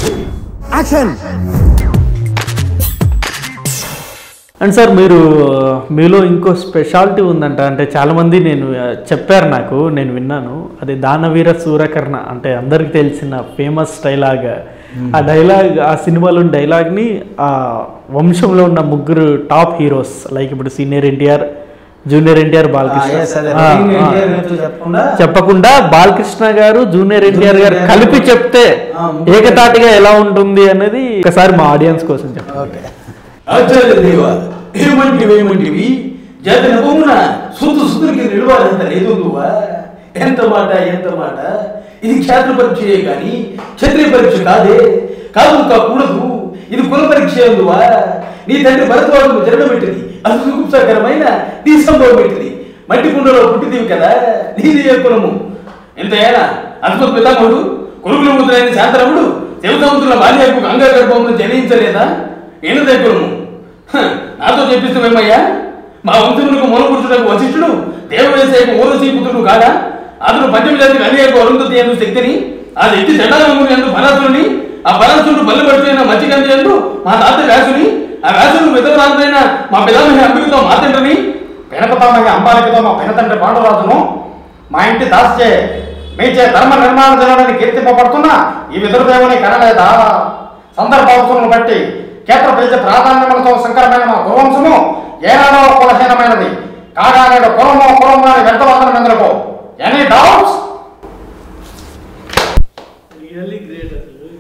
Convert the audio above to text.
Action and sir మీరు మీలో ఇంకో స్పెషాలిటీ ఉందంట అంటే చాలామంది నేను ఆ, చెప్పారు నాకు నేను విన్నాను అది దానవీర సూరకర్ణ అంటే అందరికి తెలిసిన ఫేమస్ డైలాగ్ ఆ డైలాగ్ ఆ సినిమాలో డైలాగ్ని ఆ వంశంలో ఉన్న ముగ్గురు టాప్ హీరోస్ లైక్ ఇప్పుడు సీనియర్ ఎన్టీఆర్ జూనియర్ ఎన్టీఆర్ బాలకృష్ణ ఆ, ఆ. చెప్పకుండా చెప్పకుండా బాలకృష్ణ గారు జూనియర్ ఎన్టీఆర్ గారు కలిపి చెప్తే ఆ, ముగ్గురు. ఏకతాటిగా ఎలా ఉంటుంది అనేది ఒకసారి మా ఆడియన్స్ కోసం చెప్పండి ఓకే ఆచార్య దేవ ఏమంటివి ఏమంటివి జాతి నవ్వున సూతు సుతునికి నిలవాలంత లేదు నువ్వా ఎంత మాట ఎంత మాట ఇది క్షేత్ర పరీక్షయే కానీ క్షత్రియ పరీక్ష కాదే కాదు కాకూడదు ఇది కుల పరీక్ష ఎందువా నీ తండ్రి భరతవాడు జరగడం పెట్టింది అది సుఖకరమైన నీ సంభవం పెట్టింది మట్టి కుండలో పుట్టిదివి కదా నీది ఏ కులము ఎంతైనా అద్భుత పితామహుడు కొడుకుల ముద్రైన శాంతరముడు దేవతముద్రుల బాల్యకు గంగా గర్భమును జనించలేదా నేను దగ్గరము నాతో చెప్పిస్తామేమయ్యా మా వంశమునకు మూలపురుషుడకు వశిష్ఠుడు దేవవేశకు ఊరసీ పుత్రుడు కాదా అతను పంచమజాతికి అనేక అరుంధతి ఎందు శక్తిని ఆ శక్తి చండాలముని ఎందు పరాసురుని ఆ పరాసురుడు బల్లి పడిపోయిన మచ్చికంది ఎందు మా తాత వ్యాసుని ఆ వ్యాసుడు విధవరాజులైన మా పితామహి అంబికతో మా తండ్రిని పినపతామహి అంబాలికతో మా పినతండ్రి పాండురాజును మా ఇంటి దాస్యే మీచే ధర్మ నిర్మాణ జనుడని కీర్తింపబడుతున్న ఈ విదురుదేవుని కనలేదా సందర్భావసరం బట్టి కేంద్ర ప్రజ ప్రాధాన్యములతో సంకరమైన మా కులవంశము ఏనాడో కులహీనమైనది కాగా నేడు కులమో కులమో అని వ్యర్థవంతనం ఎందుకు ఎనీ డౌట్స్ రియల్లీ గ్రేట్ అసలు